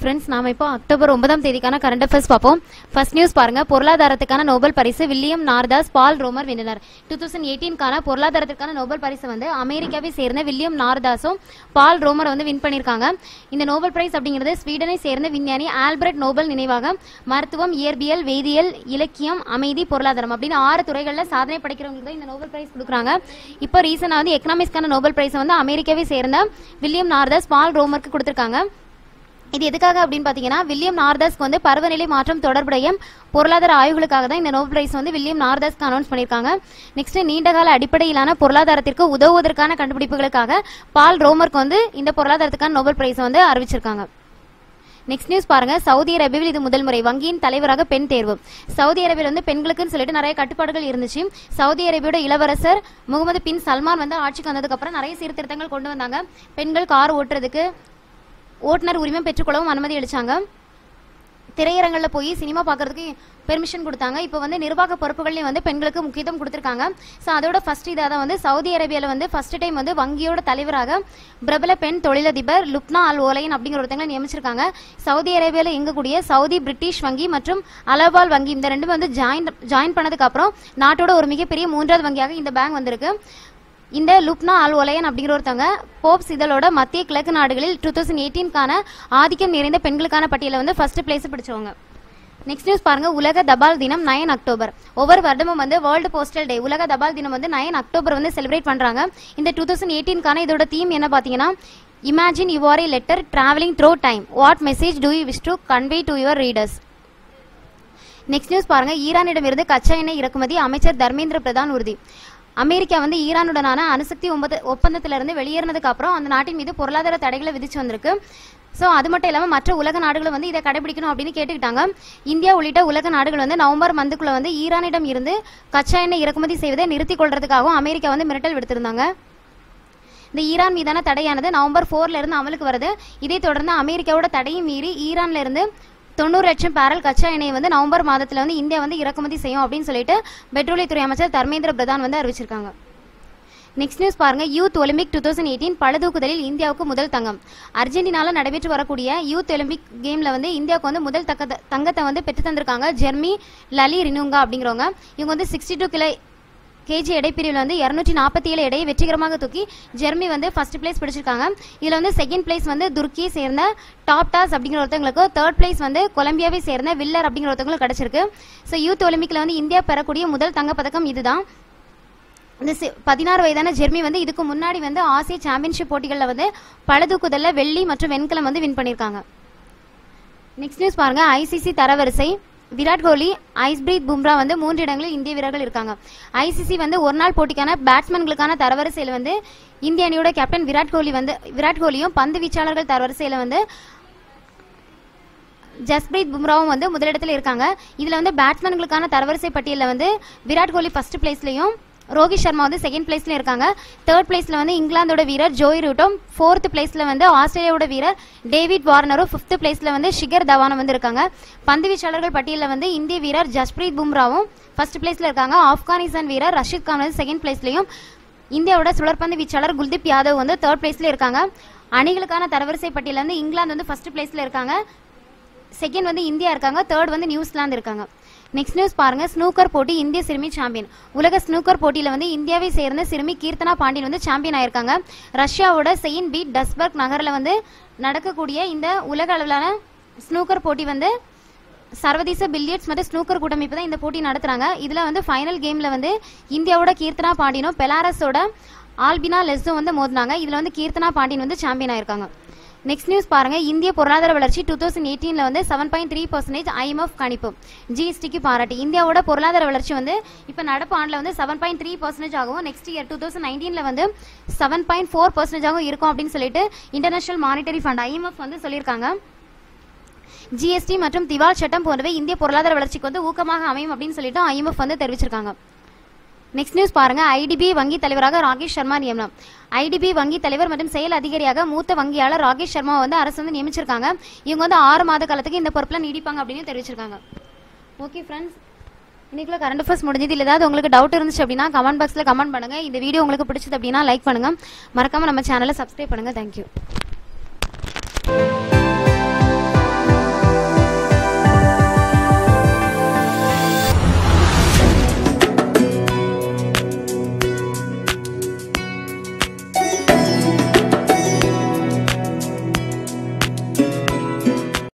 friends நாம இப்போ October ஒன்பதாம் தேதிக்கான கரண்ட் அஃபேர்ஸ் பார்ப்போம் ஃபர்ஸ்ட் நியூஸ் பாருங்க பொருளாதாரத்துக்கான நோபல் பரிசு வில்லியம் நார்தாஸ் பால் ரோமர் வென்றனர் டூ தௌசண்ட் எயிட்டீன்கான பொருளாதாரத்திற்கான நோபல் பரிசு வந்து அமெரிக்காவை சேர்ந்த வில்லியம் நார்தாஸும் பால் ரோமர் வந்து வின் பண்ணியிருக்காங்க இந்த நோபல் பிரைஸ் அப்படிங்கிறது ஸ்வீடனை சேர்ந்த விஞ்ஞானி ஆல்பர்ட் நோபல் நினைவாக மருத்துவம் இயற்பியல் வேதியியல் இலக்கியம் அமைதி பொருளாதாரம் அப்படின்னு ஆறு துறைகளில் சாதனை படைக்கிறவங்களுக்கு தான் இந்த நோபல் பிரைஸ் கொடுக்குறாங்க இப்போ ரீசெண்டாக வந்து எக்கனாமிக்ஸ்க்கான நோபல் பிரைஸ் வந்து அமெரிக்காவை சேர்ந்த வில்லியம் நார்தாஸ் பால் ரோமருக்கு கொடுத்துருக்காங்க இது எதுக்காக அப்படின்னு பார்த்தீங்கன்னா வில்லியம் நார்தாஸ்க்கு வந்து பருவநிலை மாற்றம் தொடர்புடைய பொருளாதார ஆய்வுகளுக்காக தான் இந்த நோபல் பிரைஸ் வந்து வில்லியம் நார்தாஸ்க்கு அனௌன்ஸ் பண்ணியிருக்காங்க நெக்ஸ்ட் நீண்டகால அடிப்படையிலான பொருளாதாரத்திற்கு உதவுவதற்கான கண்டுபிடிப்புகளுக்காக பால் ரோமருக்கு வந்து இந்த பொருளாதாரத்துக்கான நோபல் பிரைஸ் வந்து அறிவிச்சிருக்காங்க நெக்ஸ்ட் நியூஸ் பாருங்க சவுதி அரேபியாவில் இது முதல் முறை வங்கியின் தலைவராக பெண் தேர்வு சவுதி அரேபியாவில் வந்து பெண்களுக்குன்னு சொல்லிட்டு நிறைய கட்டுப்பாடுகள் இருந்துச்சு சவுதி அரேபியோட இளவரசர் முகமது பின் சல்மான் வந்து ஆட்சிக்கு வந்ததுக்கு அப்புறம் நிறைய சீர்திருத்தங்கள் கொண்டு வந்தாங்க பெண்கள் கார் ஓட்டுறதுக்கு ஓட்டுநர் உரிமம் பெற்றுக்கொள்ளவும் அனுமதி அளிச்சாங்க திரையரங்கில் போய் சினிமா பார்க்கறதுக்கு பெர்மிஷன் கொடுத்தாங்க இப்போ வந்து நிர்வாக பொறுப்புகள்லையும் வந்து பெண்களுக்கு முக்கியத்துவம் கொடுத்துருக்காங்க ஸோ அதோட ஃபர்ஸ்ட் இதாக தான் வந்து சவுதி அரேபியாவில் வந்து ஃபர்ஸ்ட் டைம் வந்து வங்கியோட தலைவராக பிரபல பெண் தொழிலதிபர் லுப்னா அல் ஓலைன் அப்படிங்கிற ஒருத்தங்களை நியமிச்சிருக்காங்க சவுதி அரேபியாவில் இயங்கக்கூடிய சவுதி பிரிட்டிஷ் வங்கி மற்றும் அலபால் வங்கி இந்த ரெண்டுமே வந்து ஜாயின் ஜாயின் பண்ணதுக்கு அப்புறம் நாட்டோட ஒரு மிகப்பெரிய மூன்றாவது வங்கியாக இந்த பேங்க் வந்திருக்கு இந்த லுப்னா அல் ஒலையன் அப்படிங்கிற ஒருத்தவங்க போப்ஸ் இதழோட மத்திய கிழக்கு நாடுகளில் டூ தௌசண்ட் எயிட்டீன்கான ஆதிக்கம் நிறைந்த பெண்களுக்கான பட்டியலில் வந்து ஃபர்ஸ்ட் பிளேஸ் பிடிச்சவங்க நெக்ஸ்ட் நியூஸ் பாருங்க உலக தபால் தினம் நயன் அக்டோபர் ஒவ்வொரு வருடமும் வந்து வேர்ல்டு போஸ்டல் டே உலக தபால் தினம் வந்து நயன் அக்டோபர் வந்து செலிப்ரேட் பண்றாங்க இந்த டூ தௌசண்ட் எயிட்டீன்கான இதோட தீம் என்ன பார்த்தீங்கன்னா imagine you are a letter travelling through time what message do you wish to convey to your readers next news பாருங்க ஈரானிடமிருந்து கச்சா எண்ணெய் இறக்குமதி அமைச்சர் தர்மேந்திர பிரதான் உறுதி அமெரிக்கா வந்து ஈரானுடனான அணுசக்தி ஒன்பது ஒப்பந்தத்திலிருந்து வெளியேறினதுக்கு அப்புறம் அந்த நாட்டின் மீது பொருளாதார தடைகளை விதிச்சு வந்திருக்கு ஸோ அது மட்டும் இல்லாமல் மற்ற உலக நாடுகளும் வந்து இதை கடைபிடிக்கணும் அப்படின்னு கேட்டுக்கிட்டாங்க இந்தியா உள்ளிட்ட உலக நாடுகள் வந்து நவம்பர் மந்துக்குள்ள வந்து ஈரானிடம் இருந்து கச்சா எண்ணெய் இறக்குமதி செய்வதை நிறுத்திக் கொள்றதுக்காகவும் அமெரிக்கா வந்து மிரட்டல் விடுத்திருந்தாங்க இந்த ஈரான் மீதான தடையானது நவம்பர் ஃபோர்ல இருந்து அமலுக்கு வருது இதை தொடர்ந்து அமெரிக்காவோட தடையும் மீறி ஈரான்ல இருந்து தொண்ணூறு லட்சம் பேரல் கச்சா எண்ணெய் வந்து நவம்பர் மாதத்துல வந்து இந்தியா வந்து இறக்குமதி செய்யும் அப்படின்னு சொல்லிட்டு பெட்ரோலியத்துறை அமைச்சர் தர்மேந்திர பிரதான் வந்து அறிவிச்சிருக்காங்க நெக்ஸ்ட் நியூஸ் பாருங்க youth Olympic two thousand eighteen பழுதூக்குதலில் இந்தியாவுக்கு முதல் தங்கம் அர்ஜென்டினால நடைபெற்று வரக்கூடிய யூத் ஒலிம்பிக் கேம்ல வந்து இந்தியாவுக்கு வந்து முதல் தக்க தங்கத்தை வந்து பெற்று தந்திருக்காங்க ஜெர்மி லலி ரினுங்கா அப்படிங்கிறவங்க இவங்க வந்து சிக்ஸ்டி டூ கிலோ கேஜி எடைப்பிரிவில் வந்து இரநூற்றி நாற்பத்தி ஏழு எடையை வெற்றிகரமாக தூக்கி ஜெர்மி வந்து ஃபர்ஸ்ட் பிளேஸ் பிடிச்சிருக்காங்க இதில் வந்து செகண்ட் பிளேஸ் வந்து துருக்கியை சேர்ந்த டாப் டாஸ் அப்படிங்கிற ஒருத்தவங்களுக்கு தேர்ட் பிளேஸ் வந்து கொலம்பியாவை சேர்ந்த வில்லர் அப்படிங்கிற ஒருத்தவங்களுக்கு கிடைச்சிருக்கு ஸோ யூத் ஒலிம்பிக்ல வந்து இந்தியா பெறக்கூடிய முதல் தங்கப்பதக்கம் இதுதான் இந்த சி- பதினாறு வயதான ஜெர்மி வந்து இதுக்கு முன்னாடி வந்து ஆசிய சாம்பியன்ஷிப் போட்டிகளில் வந்து பழுதூக்குதல்ல வெள்ளி மற்றும் வெண்கலம் வந்து வின் பண்ணியிருக்காங்க நெக்ஸ்ட் நியூஸ் பாருங்க ஐசிசி தரவரிசை விராட் கோலி ஐஸ்பிரீத் பும்ரா வந்து மூன்று இடங்களில் இந்திய வீரர்கள் இருக்காங்க ஐசிசி வந்து ஒரு நாள் போட்டிக்கான பேட்ஸ்மேன்களுக்கான தரவரிசையில் வந்து இந்திய அணியோட கேப்டன் விராட் கோலி வந்து விராட் கோலியும் பந்து வீச்சாளர்கள் தரவரிசையில் வந்து ஜஸ்பிரீத் பும்ராவும் வந்து முதலிடத்தில் இருக்காங்க இதுல வந்து பேட்ஸ்மேன்களுக்கான தரவரிசை பட்டியலில் வந்து விராட் கோலி ஃபர்ஸ்ட் பிளேஸ்லயும் ரோஹித் சர்மா வந்து செகண்ட் பிளேஸ்ல இருக்காங்க தேர்ட் பிளேஸ்ல வந்து இங்கிலாந்தோட வீரர் ஜோய் ரூட்டும் ஃபோர்த் பிளேஸ்ல வந்து ஆஸ்திரேலியாவோட வீரர் டேவிட் வார்னரும் ஃபிஃப்த் பிளேஸ்ல வந்து ஷிகர் தவானும் வந்து இருக்காங்க பந்து வீச்சாளர்கள் பட்டியலில் வந்து இந்திய வீரர் ஜஸ்பிரீத் பும்ராவும் ஃபர்ஸ்ட் பிளேஸ்ல இருக்காங்க ஆப்கானிஸ்தான் வீரர் ரஷீத் கான் வந்து செகண்ட் பிளேஸ்லயும் இந்தியாவோட சுழற்பந்து வீச்சாளர் குல்தீப் யாதவ் வந்து தேர்ட் பிளேஸ்ல இருக்காங்க அணிகளுக்கான தரவரிசை பட்டியலில் வந்து இங்கிலாந்து வந்து ஃபர்ஸ்ட் பிளேஸ்ல இருக்காங்க செகண்ட் வந்து இந்தியா இருக்காங்க தேர்ட் வந்து நியூசிலாந்து இருக்காங்க நெக்ஸ்ட் நியூஸ் பாருங்க ஸ்னூக்கர் போட்டி இந்திய சிறுமி சாம்பியன் உலக ஸ்னூக்கர் போட்டியில வந்து இந்தியாவை சேர்ந்த சிறுமி கீர்த்தனா பாண்டியன் வந்து சாம்பியன் ஆயிருக்காங்க ரஷ்யாவோட செயின் பீட் டஸ்பர்க் நகர்ல வந்து நடக்கக்கூடிய இந்த உலக அளவிலான ஸ்னூக்கர் போட்டி வந்து சர்வதேச பில்லியர்ட்ஸ் மற்றும் ஸ்னூக்கர் கூட்டமைப்பு தான் இந்த போட்டி நடத்துறாங்க இதுல வந்து ஃபைனல் கேம்ல வந்து இந்தியாவோட கீர்த்தனா பாண்டியனும் பெலாரஸோட ஆல்பினா லெஸ்ஸும் வந்து மோதினாங்க இதுல வந்து கீர்த்தனா பாண்டியன் வந்து சாம்பியன் ஆயிருக்காங்க நெக்ஸ்ட் நியூஸ் பாருங்க இந்திய பொருளாதார வளர்ச்சி டூ தௌசண்ட் எயிட்டீன்ல வந்து seven point three percentage IMF கணிப்பு ஜிஎஸ்டிக்கு பாராட்டி இந்தியாவோட பொருளாதார வளர்ச்சி வந்து இப்போ நடப்பு ஆண்டில் வந்து செவன் பாயிண்ட் த்ரீ பர்சன்டேஜ் ஆகும் நெக்ஸ்ட் இயர் டூ தௌசண்ட் நைன்டீன்ல வந்து செவன் பாயிண்ட் ஃபோர் பர்சன்டேஜ் ஆகும் இருக்கும் அப்படின்னு சொல்லிட்டு இன்டர்நேஷனல் மானிட்டரி ஃபண்ட் ஐஎம்எஃப் வந்து சொல்லியிருக்காங்க ஜிஎஸ்டி மற்றும் திவால் சட்டம் போன்றவை இந்திய பொருளாதார வளர்ச்சிக்கு வந்து ஊக்கமாக அமையும் அப்படின்னு சொல்லிட்டு ஐஎம்எஃப் வந்து தெரிவிச்சிருக்காங்க நெக்ஸ்ட் நியூஸ் பாருங்க ஐடிபி வங்கி தலைவராக ராகேஷ் சர்மா நியமனம் ஐடிபி வங்கி தலைவர் மற்றும் செயல் அதிகாரியாக மூத்த வங்கியாளர் ராகேஷ் சர்மா வந்து அரசு வந்து நியமிச்சிருக்காங்க இவங்க வந்து ஆறு மாத காலத்துக்கு இந்த பொறுப்புல நீடிப்பாங்க அப்படின்னு தெரிவிச்சிருக்காங்க ஓகே ஃப்ரெண்ட்ஸ் இன்னைக்குள்ள கரண்ட் அஃபேர்ஸ் முடிஞ்சது இல்லை ஏதாவது உங்களுக்கு டவுட் இருந்துச்சு அப்படின்னா கமெண்ட் பாக்ஸ்ல கமெண்ட் பண்ணுங்க இந்த வீடியோ உங்களுக்கு பிடிச்சது அப்படின்னா லைக் பண்ணுங்க மறக்காம நம்ம சேனலை சப்ஸ்கிரைப் பண்ணுங்க தேங்க்யூ